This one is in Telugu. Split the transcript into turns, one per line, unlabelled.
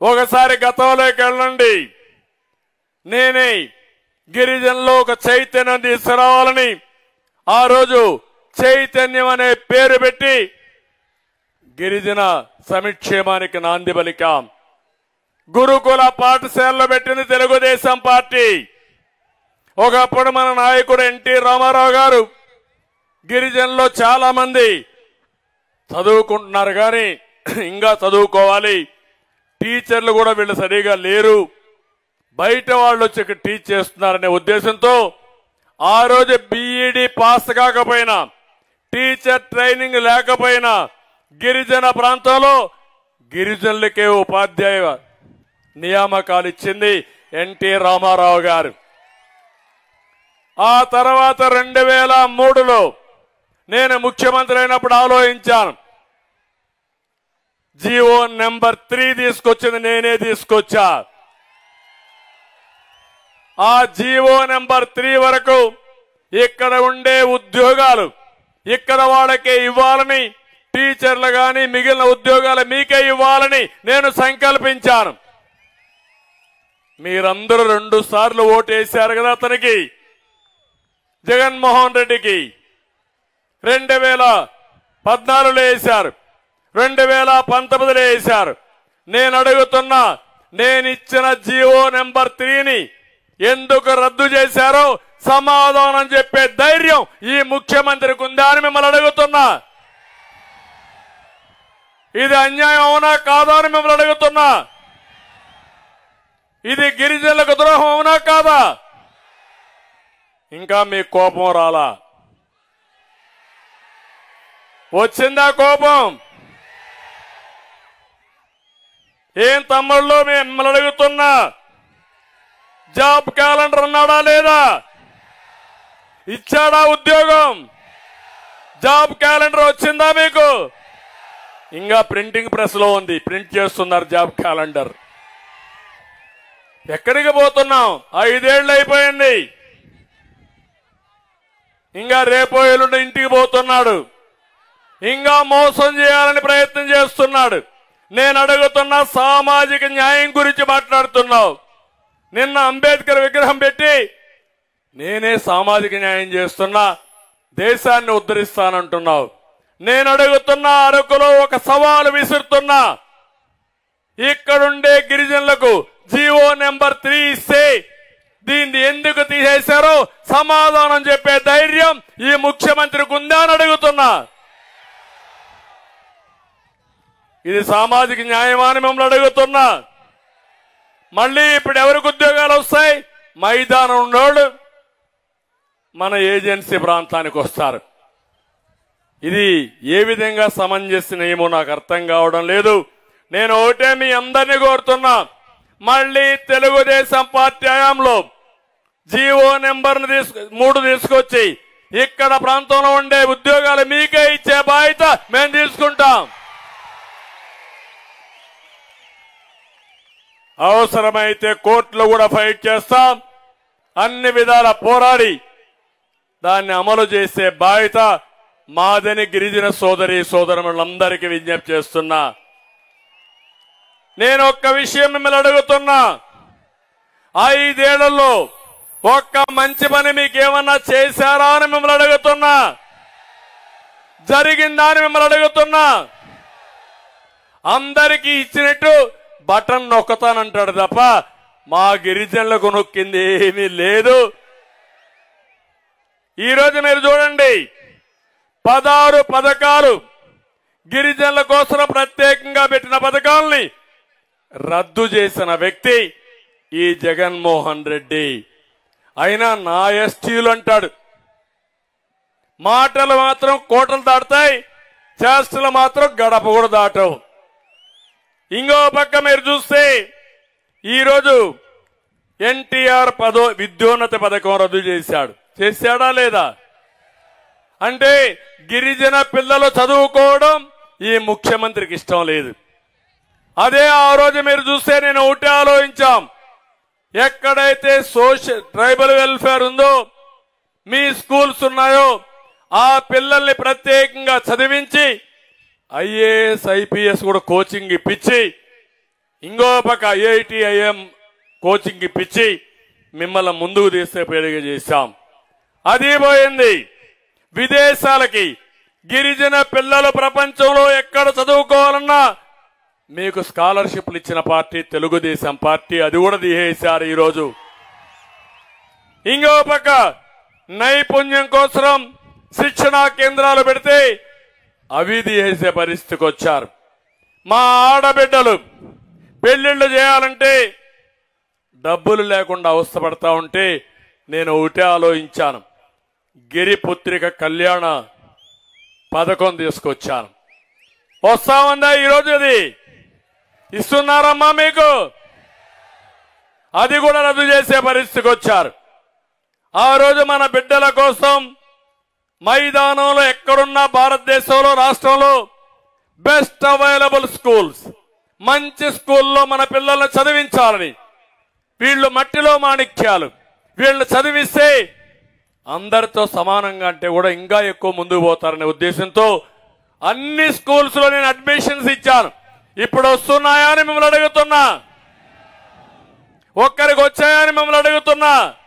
ఒకసారి గతంలోకి వెళ్ళండి నేనే గిరిజనులో ఒక చైతన్యం తీసుకురావాలని ఆ రోజు చైతన్యం అనే పేరు పెట్టి గిరిజన సంక్షేమానికి నాంది పలికాం గురుకుల పాఠశాలలో పెట్టింది తెలుగుదేశం పార్టీ ఒకప్పుడు మన నాయకుడు ఎన్టీ రామారావు గారు గిరిజనుల్లో చాలా మంది చదువుకుంటున్నారు కానీ ఇంకా చదువుకోవాలి టీచర్లు కూడా వీళ్ళు సరిగా లేరు బయట వాళ్ళు వచ్చి ఇక్కడ టీచ్ చేస్తున్నారనే ఉద్దేశంతో ఆ రోజు బీఈడి పాస్ కాకపోయినా టీచర్ ట్రైనింగ్ లేకపోయినా గిరిజన ప్రాంతంలో గిరిజనులకే ఉపాధ్యాయ నియామకాలు ఇచ్చింది ఎన్టీ రామారావు గారు ఆ తర్వాత రెండు వేల మూడులో నేను ముఖ్యమంత్రి అయినప్పుడు ఆలోచించాను జీవో నెంబర్ త్రీ తీసుకొచ్చింది నేనే తీసుకొచ్చా ఆ జీవో నెంబర్ త్రీ వరకు ఇక్కడ ఉండే ఉద్యోగాలు ఇక్కడ వాళ్ళకే ఇవ్వాలని టీచర్లు గాని మిగిలిన ఉద్యోగాలు మీకే ఇవ్వాలని నేను సంకల్పించాను మీరందరూ రెండు సార్లు ఓటేశారు కదా అతనికి జగన్మోహన్ రెడ్డికి రెండు వేల పద్నాలుగులో వేశారు రెండు వేల పంతొమ్మిదిలో వేశారు నేను అడుగుతున్నా నేను ఇచ్చిన జీవో నెంబర్ త్రీని ఎందుకు రద్దు చేశారో సమాధానం చెప్పే ధైర్యం ఈ ముఖ్యమంత్రికి ఉందా అని మిమ్మల్ని అడుగుతున్నా ఇది అన్యాయం అవునా కాదా అని మిమ్మల్ని అడుగుతున్నా ఇది గిరిజనులకు ద్రోహం అవునా కాదా ఇంకా మీ కోపం రాలా వచ్చిందా కోపం ఏం తమ్ముళ్ళు మిమ్మల్ని అడుగుతున్నా జాబ్ క్యాలెండర్ అన్నాడా లేదా ఇచ్చాడా ఉద్యోగం జాబ్ క్యాలెండర్ వచ్చిందా మీకు ఇంకా ప్రింటింగ్ ప్రెస్ లో ఉంది ప్రింట్ చేస్తున్నారు జాబ్ క్యాలెండర్ ఎక్కడికి పోతున్నాం ఐదేళ్లు అయిపోయింది ఇంకా రేపో ఎల్లుండి ఇంటికి పోతున్నాడు ఇంకా మోసం చేయాలని ప్రయత్నం చేస్తున్నాడు నేను అడుగుతున్న సామాజిక న్యాయం గురించి మాట్లాడుతున్నావు నిన్న అంబేద్కర్ విగ్రహం పెట్టి నేనే సామాజిక న్యాయం చేస్తున్నా దేశాన్ని ఉద్ధరిస్తానంటున్నావు నేను అడుగుతున్న అరకులో ఒక సవాలు విసురుతున్నా ఇక్కడుండే గిరిజనులకు జీవో నెంబర్ త్రీ ఇస్తే దీన్ని ఎందుకు తీసేశారో సమాధానం చెప్పే ధైర్యం ఈ ముఖ్యమంత్రికి ఉందా అని అడుగుతున్నా ఇది సామాజిక న్యాయమా అని మిమ్మల్ని అడుగుతున్నా మళ్ళీ ఇప్పుడు ఎవరికి ఉద్యోగాలు వస్తాయి మైదానం ఉన్నోళ్ళు మన ఏజెన్సీ ప్రాంతానికి వస్తారు ఇది ఏ విధంగా సమంజసమేమో నాకు అర్థం కావడం లేదు నేను ఒకటే మీ అందరినీ కోరుతున్నా మళ్ళీ తెలుగుదేశం పార్టీ హయాంలో జీవో నెంబర్ తీసుకు మూడు తీసుకొచ్చి ఇక్కడ ప్రాంతంలో ఉండే ఉద్యోగాలు మీకే ఇచ్చే బాధ్యత మేము తీసుకుంటాం అవసరమైతే కోర్టులో కూడా ఫైట్ చేస్తాం అన్ని విధాల పోరాడి దాన్ని అమలు చేసే బాధ్యత మాదని గిరిజన సోదరి సోదరులందరికీ విజ్ఞప్తి చేస్తున్నా నేను ఒక్క విషయం మిమ్మల్ని అడుగుతున్నా ఐదేళ్లలో ఒక్క మంచి పని మీకేమన్నా చేశారా అని మిమ్మల్ని అడుగుతున్నా జరిగిందా అని మిమ్మల్ని అడుగుతున్నా అందరికీ ఇచ్చినట్టు బటన్ నొక్కతానంటాడు తప్ప మా గిరిజనులకు నొక్కింది ఏమీ లేదు ఈరోజు మీరు చూడండి పదహారు పథకాలు గిరిజనుల కోసం ప్రత్యేకంగా పెట్టిన పథకాల్ని రద్దు చేసిన వ్యక్తి ఈ జగన్మోహన్ రెడ్డి అయినా నా ఎస్టీలు అంటాడు మాటలు మాత్రం కోటలు దాటుతాయి చేష్టలు మాత్రం గడప కూడా దాటవు ఇంకో పక్క మీరు చూస్తే ఈరోజు ఎన్టీఆర్ పదో విద్యోన్నత పథకం రద్దు చేశాడు చేశాడా లేదా అంటే గిరిజన పిల్లలు చదువుకోవడం ఈ ముఖ్యమంత్రికి ఇష్టం లేదు అదే ఆ రోజు మీరు చూస్తే నేను ఒకటి ఆలోచించాం ఎక్కడైతే సోషల్ ట్రైబల్ వెల్ఫేర్ ఉందో మీ స్కూల్స్ ఉన్నాయో ఆ పిల్లల్ని ప్రత్యేకంగా చదివించి ఐఏఎస్ ఐపీఎస్ కూడా కోచింగ్ ఇప్పించి ఇంకో పక్క ఐఐటి ఐఎం కోచింగ్ ఇప్పించి మిమ్మల్ని ముందుకు తీసుకుపోయేగా చేశాం అది పోయింది విదేశాలకి గిరిజన పిల్లలు ప్రపంచంలో ఎక్కడ చదువుకోవాలన్నా మీకు స్కాలర్షిప్లు ఇచ్చిన పార్టీ తెలుగుదేశం పార్టీ అది కూడా తీసేశారు ఈరోజు ఇంకో పక్క నైపుణ్యం కోసం శిక్షణా కేంద్రాలు పెడితే అవి తీసేసే పరిస్థితికి వచ్చారు మా ఆడబిడ్డలు పెళ్లిళ్ళు చేయాలంటే డబ్బులు లేకుండా అవస్థపడతా ఉంటే నేను ఒకటే ఆలోచించాను గిరిపుత్రిక కళ్యాణ పథకం తీసుకొచ్చాను వస్తామందా ఈరోజు అది ఇస్తున్నారమ్మా మీకు అది కూడా రద్దు చేసే పరిస్థితికి వచ్చారు ఆ రోజు మన బిడ్డల కోసం మైదానంలో ఎక్కడున్నా భారతదేశంలో రాష్ట్రంలో బెస్ట్ అవైలబుల్ స్కూల్స్ మంచి స్కూల్లో మన పిల్లల్ని చదివించాలని వీళ్ళు మట్టిలో మాణిక్యాలు వీళ్ళని చదివిస్తే అందరితో సమానంగా అంటే కూడా ఇంకా ఎక్కువ ముందుకు పోతారనే ఉద్దేశంతో అన్ని స్కూల్స్ లో నేను అడ్మిషన్స్ ఇచ్చాను ఇప్పుడు వస్తున్నాయా అని మిమ్మల్ని అడుగుతున్నా ఒక్కరికి వచ్చాయని మిమ్మల్ని అడుగుతున్నా